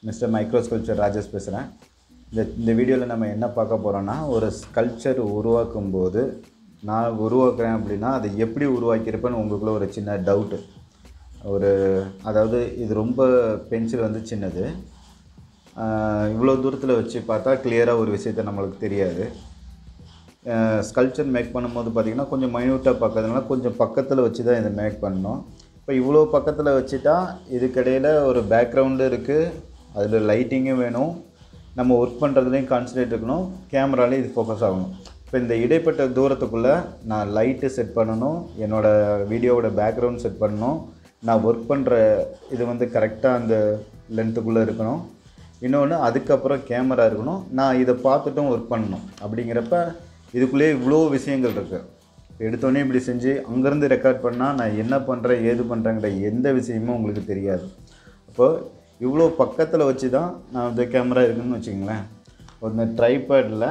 mister மைக்ரோஸ்கல்ச்சர் Rajesh பேசுகிறேன் இந்த இந்த வீடியோவில் நம்ம என்ன பார்க்க போகிறோன்னா ஒரு ஸ்கல்ச்சர் உருவாக்கும் போது நான் உருவாக்குறேன் அப்படின்னா அதை எப்படி உருவாக்கியிருப்பேன்னு உங்களுக்குள்ள ஒரு சின்ன டவுட்டு ஒரு அதாவது இது ரொம்ப பென்சில் வந்து சின்னது இவ்வளோ தூரத்தில் வச்சு பார்த்தா கிளியராக ஒரு விஷயத்த நம்மளுக்கு தெரியாது ஸ்கல்ச்சர் மேக் பண்ணும்போது பார்த்திங்கன்னா கொஞ்சம் மைன்யூட்டாக பார்க்கறதுனால கொஞ்சம் பக்கத்தில் வச்சு தான் இதை மேக் பண்ணணும் இப்போ இவ்வளோ பக்கத்தில் வச்சுட்டா இதுக்கிடையில் ஒரு பேக்ரவுண்டு இருக்குது அதில் லைட்டிங்கும் வேணும் நம்ம ஒர்க் பண்ணுறதுலையும் கான்சன்ட்ரேட் இருக்கணும் கேமராலையும் இது ஃபோக்கஸ் ஆகணும் இப்போ இந்த இடைப்பட்ட தூரத்துக்குள்ளே நான் லைட்டு செட் பண்ணணும் என்னோடய வீடியோவோட பேக்ரவுண்ட் செட் பண்ணணும் நான் ஒர்க் பண்ணுற இது வந்து கரெக்டாக அந்த லென்த்துக்குள்ளே இருக்கணும் இன்னொன்று அதுக்கப்புறம் கேமரா இருக்கணும் நான் இதை பார்த்துட்டும் ஒர்க் பண்ணணும் அப்படிங்கிறப்ப இதுக்குள்ளேயே இவ்வளோ விஷயங்கள் இருக்குது எடுத்தோடனே இப்படி செஞ்சு அங்கேருந்து ரெக்கார்ட் பண்ணால் நான் என்ன பண்ணுறேன் ஏது பண்ணுறேங்கிற எந்த விஷயமும் உங்களுக்கு தெரியாது அப்போது இவ்வளோ பக்கத்தில் வச்சு தான் நான் வந்து கேமரா இருக்குன்னு வச்சுக்கோங்களேன் ஒரு ட்ரைபேடில்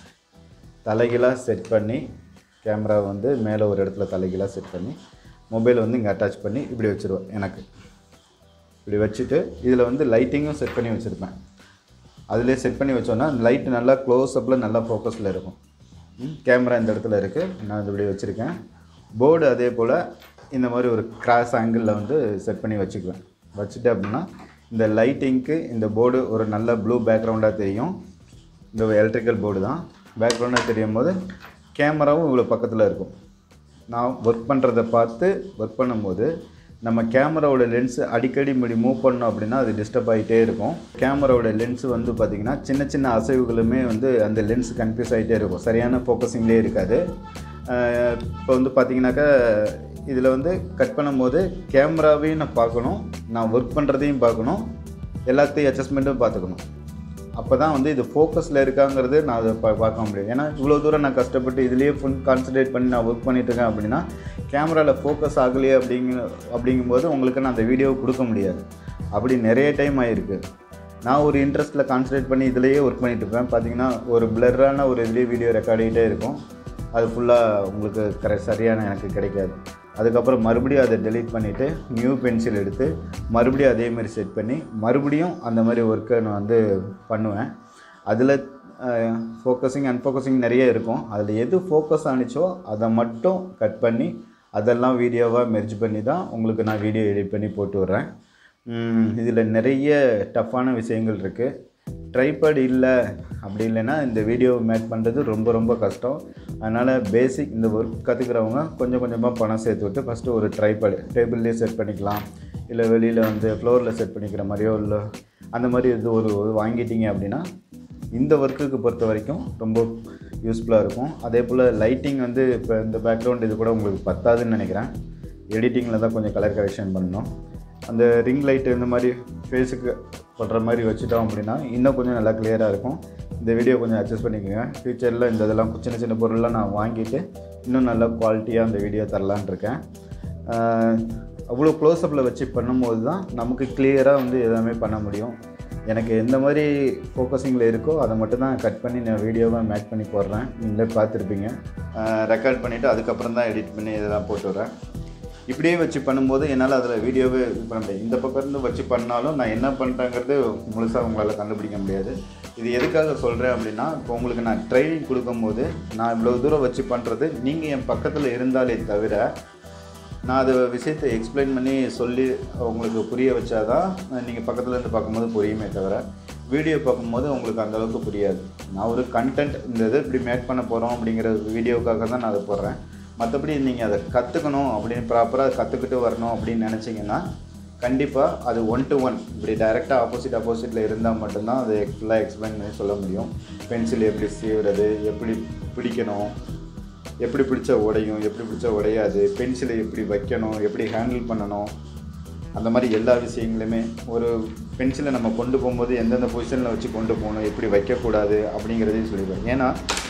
தலைகீழாக செட் பண்ணி கேமரா வந்து மேலே ஒரு இடத்துல தலைகீழாக செட் பண்ணி மொபைல் வந்து இங்கே அட்டாச் பண்ணி இப்படி வச்சுருவேன் எனக்கு இப்படி வச்சுட்டு இதில் வந்து லைட்டிங்கும் செட் பண்ணி வச்சுருப்பேன் அதிலே செட் பண்ணி வச்சோன்னா லைட் நல்லா க்ளோஸ்அப்பில் நல்லா ஃபோக்கஸில் இருக்கும் கேமரா இந்த இடத்துல இருக்குது நான் இது இப்படி வச்சுருக்கேன் போர்டு அதே போல் இந்த மாதிரி ஒரு கிராஸ் ஆங்கிளில் வந்து செட் பண்ணி வச்சுக்குவேன் வச்சுட்டு அப்படின்னா இந்த லைட்டிங்க்கு இந்த போர்டு ஒரு நல்ல ப்ளூ பேக்ரவுண்டாக தெரியும் இந்த எலக்ட்ரிக்கல் போர்டு தான் பேக்ரவுண்டாக தெரியும் போது கேமராவும் இவ்வளோ பக்கத்தில் இருக்கும் நான் ஒர்க் பண்ணுறத பார்த்து ஒர்க் பண்ணும்போது நம்ம கேமராவோட லென்ஸு அடிக்கடி இப்படி மூவ் பண்ணோம் அப்படின்னா அது டிஸ்டர்ப் ஆகிட்டே இருக்கும் கேமராவோட லென்ஸு வந்து பார்த்திங்கன்னா சின்ன சின்ன அசைவுகளுமே வந்து அந்த லென்ஸ் கன்ஃபியூஸ் ஆகிட்டே இருக்கும் சரியான ஃபோக்கஸிங்லேயே இருக்காது இப்போ வந்து பார்த்திங்கனாக்கா இதில் வந்து கட் பண்ணும்போது கேமராவையும் நான் பார்க்கணும் நான் ஒர்க் பண்ணுறதையும் பார்க்கணும் எல்லாத்தையும் அட்ஜஸ்ட்மெண்ட்டும் பார்த்துக்கணும் அப்போ தான் வந்து இது ஃபோக்கஸில் இருக்காங்கிறது நான் அதை பா பார்க்க முடியும் ஏன்னா இவ்வளோ தூரம் நான் கஷ்டப்பட்டு இதுலேயே ஃபுல் கான்சன்ட்ரேட் பண்ணி நான் ஒர்க் பண்ணிட்டுருக்கேன் அப்படின்னா கேமராவில் ஃபோக்கஸ் ஆகலையே அப்படிங்க அப்படிங்கும்போது உங்களுக்கு நான் அந்த வீடியோவை கொடுக்க முடியாது அப்படி நிறைய டைம் ஆகிருக்கு நான் ஒரு இன்ட்ரெஸ்ட்டில் கான்சன்ட்ரேட் பண்ணி இதிலேயே ஒர்க் பண்ணிட்டு இருப்பேன் பார்த்தீங்கன்னா ஒரு பிளர்ரான ஒரு இதுலேயே வீடியோ ரெக்கார்ட் ஆகிட்டே இருக்கும் அது ஃபுல்லாக உங்களுக்கு கரெ சரியான எனக்கு கிடைக்காது அதுக்கப்புறம் மறுபடியும் அதை டெலீட் பண்ணிவிட்டு நியூ பென்சில் எடுத்து மறுபடியும் அதேமாதிரி செட் பண்ணி மறுபடியும் அந்த மாதிரி ஒர்க்கை நான் வந்து பண்ணுவேன் அதில் ஃபோக்கஸிங் அன்ஃபோக்கஸிங் நிறைய இருக்கும் அதில் எது ஃபோக்கஸ் ஆனிச்சோ அதை மட்டும் கட் பண்ணி அதெல்லாம் வீடியோவாக மெர்ஜ் பண்ணி தான் உங்களுக்கு நான் வீடியோ எடிட் பண்ணி போட்டு விட்றேன் இதில் நிறைய டஃப்பான விஷயங்கள் இருக்குது ட்ரைபேட் இல்லை அப்படி இல்லைன்னா இந்த வீடியோ மேக் பண்ணுறது ரொம்ப ரொம்ப கஷ்டம் அதனால் பேசிக் இந்த ஒர்க் கற்றுக்கிறவங்க கொஞ்சம் கொஞ்சமாக பணம் சேர்த்து விட்டு ஃபஸ்ட்டு ஒரு ட்ரைபேடு டேபிள்லேயே செட் பண்ணிக்கலாம் இல்லை வெளியில் வந்து ஃப்ளோரில் செட் பண்ணிக்கிற மாதிரியோ இல்லை அந்த மாதிரி இது ஒரு வாங்கிட்டீங்க அப்படின்னா இந்த ஒர்க்குக்கு பொறுத்த வரைக்கும் ரொம்ப யூஸ்ஃபுல்லாக இருக்கும் அதே போல் லைட்டிங் வந்து இப்போ இந்த பேக்ரவுண்ட் இது கூட உங்களுக்கு பத்தாதுன்னு நினைக்கிறேன் எடிட்டிங்கில் தான் கொஞ்சம் கலர் கரெக்ஷன் பண்ணணும் அந்த ரிங் லைட்டு இந்த மாதிரி ஃபேஸுக்கு பண்ணுற மாதிரி வச்சுட்டோம் அப்படின்னா இன்னும் கொஞ்சம் நல்லா கிளியராக இருக்கும் இந்த வீடியோ கொஞ்சம் அட்ஜஸ்ட் பண்ணிக்கோங்க ஃப்யூச்சரில் இந்த இதெல்லாம் சின்ன சின்ன பொருள்லாம் நான் வாங்கிட்டு இன்னும் நல்லா குவாலிட்டியாக அந்த வீடியோ தரலான் இருக்கேன் அவ்வளோ க்ளோஸ்அப்பில் வச்சு பண்ணும்போது தான் நமக்கு கிளியராக வந்து எல்லாமே பண்ண முடியும் எனக்கு எந்த மாதிரி ஃபோக்கஸிங்கில் இருக்கோ அதை மட்டும் தான் கட் பண்ணி நான் வீடியோவாக மேக் பண்ணி போடுறேன் நீங்களே பார்த்துருப்பீங்க ரெக்கார்ட் பண்ணிவிட்டு அதுக்கப்புறம் தான் எடிட் பண்ணி இதெல்லாம் போட்டு விட்றேன் இப்படியே வச்சு பண்ணும்போது என்னால் அதில் வீடியோவே இது பண்ண முடியாது இந்த பக்கம் இருந்து வச்சு பண்ணாலும் நான் என்ன பண்ணுறேங்கிறது முழுசாக உங்களால் கண்டுபிடிக்க முடியாது இது எதுக்காக சொல்கிறேன் அப்படின்னா இப்போ உங்களுக்கு நான் ட்ரைனிங் கொடுக்கும்போது நான் இவ்வளோ தூரம் வச்சு பண்ணுறது நீங்கள் என் பக்கத்தில் இருந்தாலே தவிர நான் அது விஷயத்தை எக்ஸ்பிளைன் பண்ணி சொல்லி உங்களுக்கு புரிய வச்சாதான் நீங்கள் பக்கத்தில் இருந்து பார்க்கும்போது புரியுமே தவிர வீடியோ பார்க்கும்போது உங்களுக்கு அந்தளவுக்கு புரியாது நான் ஒரு கண்டென்ட் இந்த இது இப்படி மேக் பண்ண போகிறோம் அப்படிங்கிற வீடியோக்காக தான் நான் அதை போடுறேன் மற்றபடி நீங்கள் அதை கற்றுக்கணும் அப்படின்னு ப்ராப்பராக கற்றுக்கிட்டு வரணும் அப்படின்னு நினச்சிங்கன்னா கண்டிப்பாக அது ஒன் டு ஒன் இப்படி டைரெக்டாக ஆப்போசிட் ஆப்போசிட்டில் இருந்தால் மட்டும்தான் அதை ஃபுல்லாக எக்ஸ்பிளைன் பண்ணி சொல்ல முடியும் பென்சில் எப்படி சீவுறது எப்படி பிடிக்கணும் எப்படி பிடிச்சா உடையும் எப்படி பிடிச்சா உடையாது பென்சிலை எப்படி வைக்கணும் எப்படி ஹேண்டில் பண்ணணும் அந்த மாதிரி எல்லா விஷயங்களுமே ஒரு பென்சிலை நம்ம கொண்டு போகும்போது எந்தெந்த பொசிஷனில் வச்சு கொண்டு போகணும் எப்படி வைக்கக்கூடாது அப்படிங்கிறதையும் சொல்லிடுவேன் ஏன்னா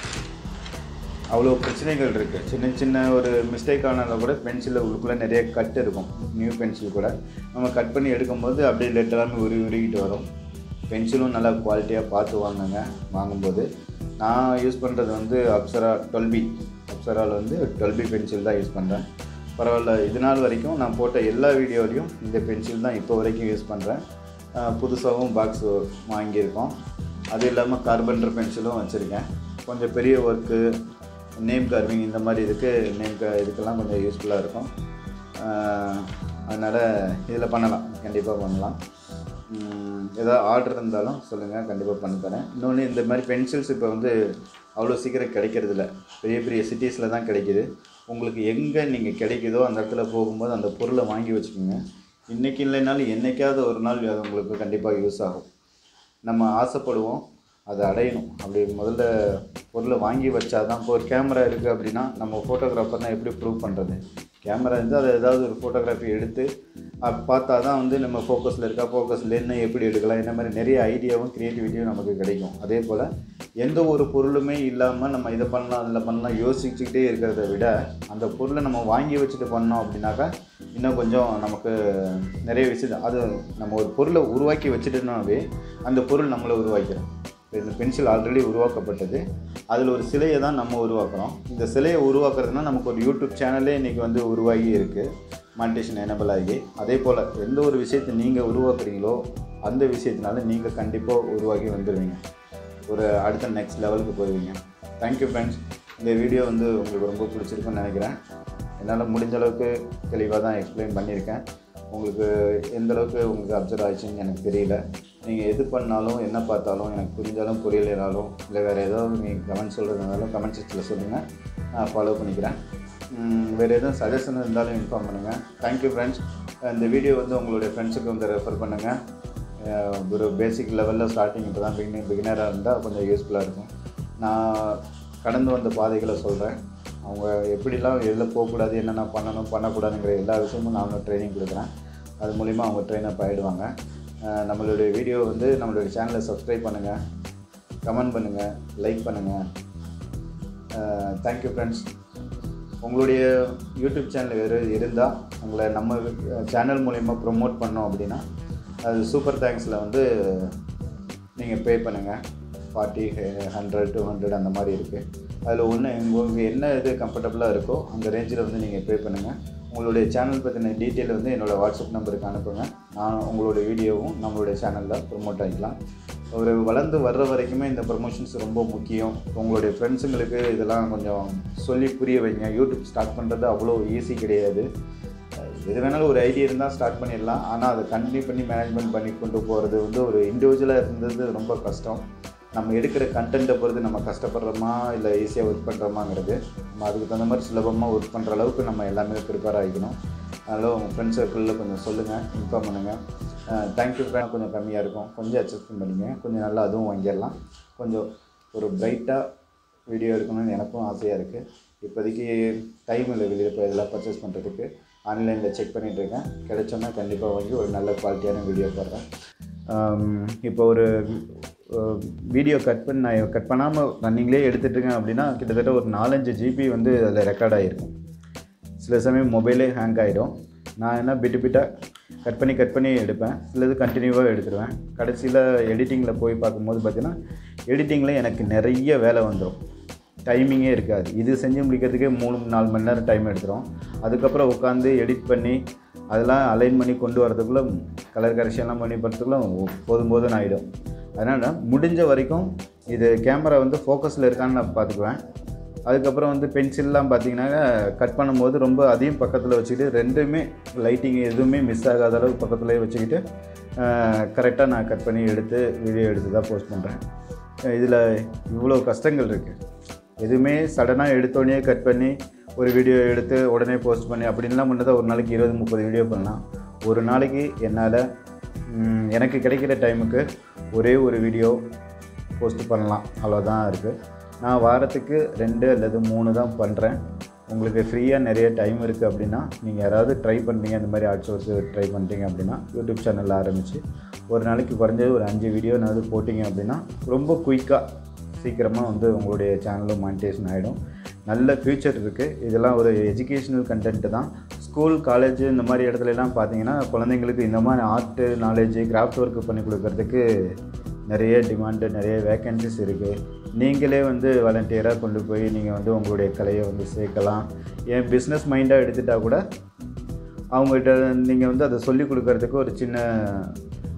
அவ்வளோ பிரச்சனைகள் இருக்குது சின்ன சின்ன ஒரு மிஸ்டேக் ஆனாலும் கூட பென்சிலில் உள்ளுக்குள்ளே நிறைய கட் இருக்கும் நியூ பென்சில் கூட நம்ம கட் பண்ணி எடுக்கும்போது அப்படியே லெட் எல்லாமே உருவி உருகிட்டு வரும் பென்சிலும் நல்லா குவாலிட்டியாக பார்த்து வாங்குங்க வாங்கும்போது நான் யூஸ் பண்ணுறது வந்து அப்சரா டுவெல்பி அப்சராவில் வந்து டுவெல்பி பென்சில் தான் யூஸ் பண்ணுறேன் பரவாயில்ல இது நாள் வரைக்கும் நான் போட்ட எல்லா வீடியோலையும் இந்த பென்சில் தான் இப்போ வரைக்கும் யூஸ் பண்ணுறேன் புதுசாகவும் பாக்ஸ் வாங்கியிருக்கோம் அது இல்லாமல் கார்பன்டர் பென்சிலும் வச்சுருக்கேன் கொஞ்சம் பெரிய ஒர்க்கு நேம் கார்விங் இந்த மாதிரி இதுக்கு நேம் க இதுக்கெல்லாம் கொஞ்சம் யூஸ்ஃபுல்லாக இருக்கும் அதனால் இதில் பண்ணலாம் கண்டிப்பாக பண்ணலாம் உம், ஏதாவது ஆர்டர் இருந்தாலும் சொல்லுங்கள் கண்டிப்பாக பண்ணி தரேன் இன்னொன்று இந்த மாதிரி பென்சில்ஸ் இப்போ வந்து அவ்வளோ சீக்கிரம் கிடைக்கிறது இல்ல பெரிய பெரிய சிட்டிஸில் தான் கிடைக்கிது உங்களுக்கு எங்கே நீங்கள் கிடைக்குதோ அந்த இடத்துல போகும்போது அந்த பொருளை வாங்கி வச்சுக்கோங்க இன்றைக்கி இல்லைனாலும் என்றைக்காவது ஒரு நாள் அது உங்களுக்கு கண்டிப்பாக யூஸ் ஆகும் நம்ம ஆசைப்படுவோம் அதை அடையணும் அப்படி முதல்ல பொருளை வாங்கி வச்சா தான் இப்போ ஒரு கேமரா இருக்குது அப்படின்னா நம்ம ஃபோட்டோகிராஃபர்னால் எப்படி ப்ரூவ் பண்ணுறது கேமரா இருந்து அதை ஏதாவது ஒரு ஃபோட்டோகிராஃபி எடுத்து அது பார்த்தா தான் வந்து நம்ம ஃபோக்கஸில் இருக்கா ஃபோக்கஸில் என்ன எப்படி எடுக்கலாம் இந்த மாதிரி நிறைய ஐடியாவும் க்ரியேட்டிவிட்டியும் நமக்கு கிடைக்கும் அதே போல் எந்த ஒரு பொருளுமே இல்லாமல் நம்ம இதை பண்ணலாம் அதில் பண்ணலாம் யோசிச்சுக்கிட்டே இருக்கிறத விட அந்த பொருளை நம்ம வாங்கி வச்சுட்டு பண்ணோம் அப்படின்னாக்கா இன்னும் கொஞ்சம் நமக்கு நிறைய விஷயம் அது நம்ம ஒரு பொருளை உருவாக்கி வச்சுட்டோம்னாவே அந்த பொருள் நம்மளை உருவாக்கிறோம் இப்போ இந்த பென்சில் ஆல்ரெடி உருவாக்கப்பட்டது அதில் ஒரு சிலையை தான் நம்ம உருவாக்குறோம் இந்த சிலையை உருவாக்குறதுனா நமக்கு ஒரு யூடியூப் சேனலே இன்றைக்கி வந்து உருவாகி இருக்குது மானிட்டேஷன் எனபிள் ஆகி அதே போல் எந்த ஒரு விஷயத்தை நீங்கள் உருவாக்குறீங்களோ அந்த விஷயத்தினால நீங்கள் கண்டிப்பாக உருவாக்கி வந்துடுவீங்க ஒரு அடுத்த நெக்ஸ்ட் லெவலுக்கு போயிடுவீங்க தேங்க்யூ ஃப்ரெண்ட்ஸ் இந்த வீடியோ வந்து உங்களுக்கு ரொம்ப பிடிச்சிருக்குன்னு நினைக்கிறேன் என்னால் முடிஞ்ச அளவுக்கு தெளிவாக தான் எக்ஸ்பிளைன் பண்ணியிருக்கேன் உங்களுக்கு எந்த அளவுக்கு உங்களுக்கு அப்சர்வ் ஆயிடுச்சுன்னு எனக்கு தெரியல நீங்கள் எது பண்ணாலும் என்ன பார்த்தாலும் எனக்கு புரிஞ்சாலும் புரியலைனாலும் இல்லை வேறு ஏதாவது நீங்கள் கமெண்ட் சொல்கிறதுனாலும் கமெண்ட் செக்ஷனில் சொல்லுங்கள் நான் ஃபாலோ பண்ணிக்கிறேன் உம், வேறு எதுவும் சஜஷன் இருந்தாலும் இன்ஃபார்ம் பண்ணுங்கள் தேங்க்யூ ஃப்ரெண்ட்ஸ் இந்த வீடியோ வந்து உங்களுடைய ஃப்ரெண்ட்ஸுக்கு வந்து ரெஃபர் பண்ணுங்கள் அஹ் ஒரு பேசிக் லெவலில் ஸ்டார்டிங் இப்போ தான் பிகினிங் பிகினராக இருந்தால் கொஞ்சம் யூஸ்ஃபுல்லாக இருக்கும் நான் கடந்து வந்த பாதைகளை சொல்கிறேன் அவங்க எப்படிலாம் எதில் போகக்கூடாது என்னென்ன பண்ணணும் பண்ணக்கூடாதுங்கிற எல்லா விஷயமும் நான் ட்ரைனிங் கொடுக்குறேன் அது மூலிமா அவங்க ட்ரெயின் அப் ஆகிடுவாங்க அஹ் நம்மளுடைய வீடியோ வந்து நம்மளுடைய சேனலை சப்ஸ்கிரைப் பண்ணுங்கள் கமெண்ட் பண்ணுங்கள் லைக் பண்ணுங்கள் தேங்க்யூ ஃப்ரெண்ட்ஸ் உங்களுடைய யூடியூப் சேனல் வேறு இருந்தால் உங்களை நம்ம சேனல் மூலிமா ப்ரொமோட் பண்ணோம் அப்படின்னா அது சூப்பர் தேங்க்ஸில் வந்து நீங்கள் பே பண்ணுங்கள் ஃபார்ட்டி ஹண்ட்ரட் டூ ஹண்ட்ரட் அந்த மாதிரி இருக்குது அதில் ஒன்று உங்களுக்கு என்ன இது கம்ஃபர்டபுளாக இருக்கோ அந்த ரேஞ்சில் வந்து நீங்கள் பே பண்ணுங்கள் உங்களுடைய சேனல் பற்றின டீட்டெயில் வந்து என்னோடய வாட்ஸ்அப் நம்பருக்கு அனுப்புங்க நான் உங்களுடைய வீடியோவும் நம்மளுடைய சேனலில் ப்ரொமோட் ஆகிக்கலாம் ஒரு வளர்ந்து வர்ற வரைக்குமே இந்த ப்ரொமோஷன்ஸ் ரொம்ப முக்கியம் உங்களுடைய ஃப்ரெண்ட்ஸுங்களுக்கு இதெல்லாம் கொஞ்சம் சொல்லி புரிய வைங்க யூடியூப் ஸ்டார்ட் பண்ணுறது அவ்வளோ ஈஸி கிடையாது எது வேணாலும் ஒரு ஐடியா இருந்தால் ஸ்டார்ட் பண்ணிடலாம் ஆனால் அதை கண்டினியூ பண்ணி மேனேஜ்மெண்ட் பண்ணி கொண்டு போகிறது வந்து ஒரு இண்டிவிஜுவலாக இருந்தது ரொம்ப கஷ்டம் நம்ம எடுக்கிற கண்டென்ட்டை பொறுத்து நம்ம கஷ்டப்படுறோமா இல்லை ஈஸியாக ஒர்க் பண்ணுறோமாங்கிறது நம்ம அதுக்கு தகுந்த மாதிரி சுலபமாக ஒர்க் பண்ணுற அளவுக்கு நம்ம எல்லாமே ப்ரிப்பேர் ஆகிக்கணும் அதனால் உங்கள் ஃப்ரெண்ட்ஸ் சர்க்கிளில் கொஞ்சம் சொல்லுங்கள் இன்ஃபார்ம் பண்ணுங்கள் தேங்க்யூ ஃப்ரெண்ட் கொஞ்சம் கம்மியாக இருக்கும் கொஞ்சம் அட்ஜஸ்ட் பண்ணிங்க கொஞ்சம் நல்லா அதுவும் வாங்கிடலாம் கொஞ்சம் ஒரு பிரைட்டாக வீடியோ எடுக்கணும்னு எனக்கும் ஆசையாக இருக்குது இப்போதைக்கு டைம் இல்லை வெளியில் போய் இதெல்லாம் பர்ச்சேஸ் பண்ணுறதுக்கு ஆன்லைனில் செக் பண்ணிட்டு இருக்கேன் கிடைச்சோன்னா கண்டிப்பாக வாங்கி ஒரு நல்ல குவாலிட்டியான வீடியோ போடுறேன் ஆம், இப்போ ஒரு வீடியோ கட் பண்ண நான் கட் பண்ணாமல் ரன்னிங்லேயே எடுத்துகிட்ருக்கேன் அப்படின்னா கிட்டத்தட்ட ஒரு நாலஞ்சு ஜிபி வந்து அதில் ரெக்கார்ட் ஆகிருக்கும் சில சமயம் மொபைலே ஹேங் ஆகிடும் நான் என்ன பிட்டு பிட்டாக கட் பண்ணி கட் பண்ணி எடுப்பேன் சிலது கண்டினியூவாக எடுத்துருவேன் கடைசியில் எடிட்டிங்கில் போய் பார்க்கும்போது பார்த்தீங்கன்னா எடிட்டிங்கில் எனக்கு நிறைய வேலை வந்துடும் டைமிங்கே இருக்காது இது செஞ்சு முடிக்கிறதுக்கே மூணு நாலு மணி நேரம் டைம் எடுத்துரும் அதுக்கப்புறம் உட்காந்து எடிட் பண்ணி அதெல்லாம் அலைன் பண்ணி கொண்டு வரதுக்குள்ளே கலர் கரெக்ஷன்லாம் பண்ணி போகிறதுக்குள்ள போதும் போதும் ஆகிடும் அதனால் முடிஞ்ச வரைக்கும் இது கேமரா வந்து ஃபோக்கஸில் இருக்கான்னு நான் பார்த்துக்குவேன் அதுக்கப்புறம் வந்து பென்சில்லாம் பார்த்தீங்கன்னா கட் பண்ணும்போது ரொம்ப அதையும் பக்கத்தில் வச்சுக்கிட்டு ரெண்டுமே லைட்டிங் எதுவுமே மிஸ் ஆகாத அளவுக்கு பக்கத்துலேயே வச்சுக்கிட்டு கரெக்டாக நான் கட் பண்ணி எடுத்து வீடியோ எடுத்து தான் போஸ்ட் பண்ணுறேன் இதில் இவ்வளோ கஷ்டங்கள் இருக்குது எதுவுமே சடனாக எடுத்தோடனே கட் பண்ணி ஒரு வீடியோ எடுத்து உடனே போஸ்ட் பண்ணி அப்படின்லாம் பண்ணதை ஒரு நாளைக்கு இருபது முப்பது வீடியோ பண்ணலாம் ஒரு நாளைக்கு என்னால் ம், எனக்கு கிடைக்கிற டைமுக்கு ஒரே ஒரு வீடியோ போஸ்ட் பண்ணலாம் அவ்வளோதான் இருக்குது நான் வாரத்துக்கு ரெண்டு அல்லது மூணு தான் பண்ணுறேன் உங்களுக்கு ஃப்ரீயாக நிறைய டைம் இருக்குது அப்படின்னா நீங்கள் யாராவது ட்ரை பண்ணுறீங்க இந்த மாதிரி அவுட் சோர்ஸ் ட்ரை பண்ணுறீங்க அப்படின்னா யூடியூப் சேனலில் ஆரம்பித்து ஒரு நாளைக்கு குறைஞ்சது ஒரு அஞ்சு வீடியோ ஏதாவது போட்டிங்க அப்படின்னா ரொம்ப குயிக்காக சீக்கிரமாக வந்து உங்களுடைய சேனலும் மானிட்டேஷன் ஆகிடும் நல்ல ஃப்யூச்சர் இருக்குது இதெல்லாம் ஒரு எஜுகேஷ்னல் கண்டென்ட்டு தான் ஸ்கூல் காலேஜ் இந்த மாதிரி இடத்துல எல்லாம் பார்த்தீங்கன்னா குழந்தைங்களுக்கு இந்த மாதிரி ஆர்ட்டு நாலேஜ் கிராஃப்ட் ஒர்க் பண்ணி கொடுக்கறதுக்கு நிறைய டிமாண்டு நிறைய வேக்கன்சிஸ் இருக்குது நீங்களே வந்து வாலண்டியராக கொண்டு போய் நீங்கள் வந்து உங்களுடைய கலையை வந்து சேர்க்கலாம் ஏன் பிஸ்னஸ் மைண்டாக எடுத்துட்டால் கூட அவங்ககிட்ட நீங்கள் வந்து அதை சொல்லிக் கொடுக்கறதுக்கு ஒரு சின்ன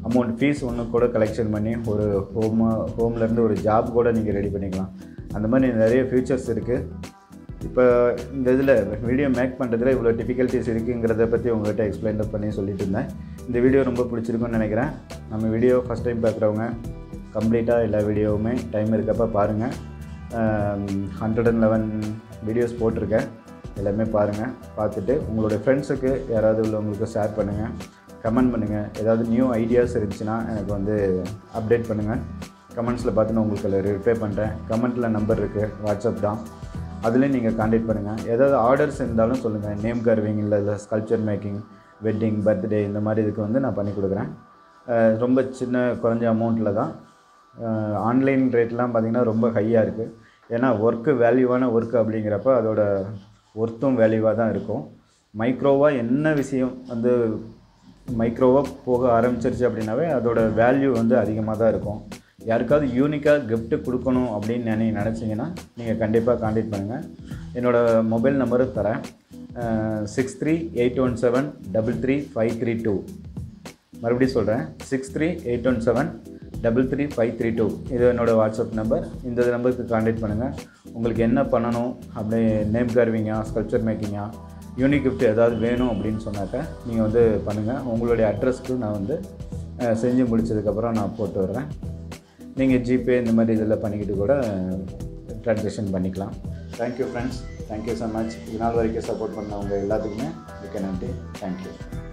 அமௌண்ட் ஃபீஸ் ஒன்று கூட கலெக்ஷன் பண்ணி ஒரு ஹோம் ஹோம்லேருந்து ஒரு ஜாப் கூட நீங்கள் ரெடி பண்ணிக்கலாம் அந்த மாதிரி நிறைய ஃபியூச்சர்ஸ் இருக்குது இப்போ இந்த இதில் வீடியோ மேக் பண்ணுறதுல இவ்வளோ டிஃபிகல்ட்டிஸ் இருக்குங்கிறத பற்றி உங்கள்கிட்ட எக்ஸ்பிளைன் பண்ணி சொல்லிட்டு இருந்தேன் இந்த வீடியோ ரொம்ப பிடிச்சிருக்குன்னு நினைக்கிறேன் நம்ம வீடியோ ஃபஸ்ட் டைம் பார்க்குறவங்க கம்ப்ளீட்டாக எல்லா வீடியோவுமே டைம் இருக்கப்போ பாருங்கள் ஹண்ட்ரட் அண்ட் லெவன் வீடியோஸ் போட்டிருக்கேன் எல்லாமே பாருங்கள் பார்த்துட்டு உங்களுடைய ஃப்ரெண்ட்ஸுக்கு யாராவது உள்ளவங்களுக்கு ஷேர் பண்ணுங்கள் கமெண்ட் பண்ணுங்கள் ஏதாவது நியூ ஐடியாஸ் இருந்துச்சுன்னா எனக்கு வந்து அப்டேட் பண்ணுங்கள் கமெண்ட்ஸில் பார்த்து நான் உங்களுக்கு அதில் ரிப்ளை பண்ணுறேன் கமெண்ட்டில் நம்பர் இருக்குது வாட்ஸ்அப் தான் அதுலேயும் நீங்கள் காண்டாக்ட் பண்ணுங்கள் ஏதாவது ஆர்டர்ஸ் இருந்தாலும் சொல்லுங்கள் நேம் கர்விங் இல்லை இல்லை ஸ்கல்ப்சர் மேக்கிங் வெட்டிங் பர்த்டே இந்த மாதிரி இதுக்கு வந்து நான் பண்ணி கொடுக்குறேன் அஹ் ரொம்ப சின்ன குறைஞ்ச அமௌண்ட்டில் தான் ஆன்லைன் ரேட்லாம் பார்த்திங்கன்னா ரொம்ப ஹையாக இருக்குது ஏன்னா ஒர்க்கு வேல்யூவான ஒர்க்கு அப்படிங்கிறப்ப அதோட ஒர்த்தும் வேல்யூவாக தான் இருக்கும் மைக்ரோவாக என்ன விஷயம் வந்து மைக்ரோவாக போக ஆரம்பிச்சிருச்சு அப்படின்னாவே அதோட வேல்யூ வந்து அதிகமாக தான் இருக்கும் யாருக்காவது யூனிக்காக gift கொடுக்கணும் அப்படின்னு நினை நினச்சிங்கன்னா நீங்கள் கண்டிப்பாக காண்டாக்ட் பண்ணுங்கள் என்னோடய மொபைல் நம்பரும் தரேன் six three eight one seven double three five three two மறுபடியும் சொல்கிறேன் six three eight one seven double three five three two இது என்னோடய வாட்ஸ்அப் நம்பர் இந்த நம்பருக்கு காண்டாக்ட் பண்ணுங்கள் உங்களுக்கு என்ன பண்ணணும் அப்படி நேம் கார்விங்கா ஸ்கல்ப்சர் மேக்கிங்கா யூனிக் கிஃப்ட் ஏதாவது வேணும் அப்படின்னு சொன்னாக்க நீங்கள் வந்து பண்ணுங்கள் உங்களுடைய அட்ரஸ்க்கு நான் வந்து அஹ், செஞ்சு முடிச்சதுக்கப்புறம் நான் போட்டு விடுறேன் நீங்கள் ஜிபே இந்த மாதிரி இதில் பண்ணிக்கிட்டு கூட ட்ரான்சாக்ஷன் பண்ணிக்கலாம் thank you friends thank you so much இது நாள் வரைக்கும் சப்போர்ட் பண்ணவங்க எல்லாத்துக்குமே மிக்க நன்றி தேங்க்யூ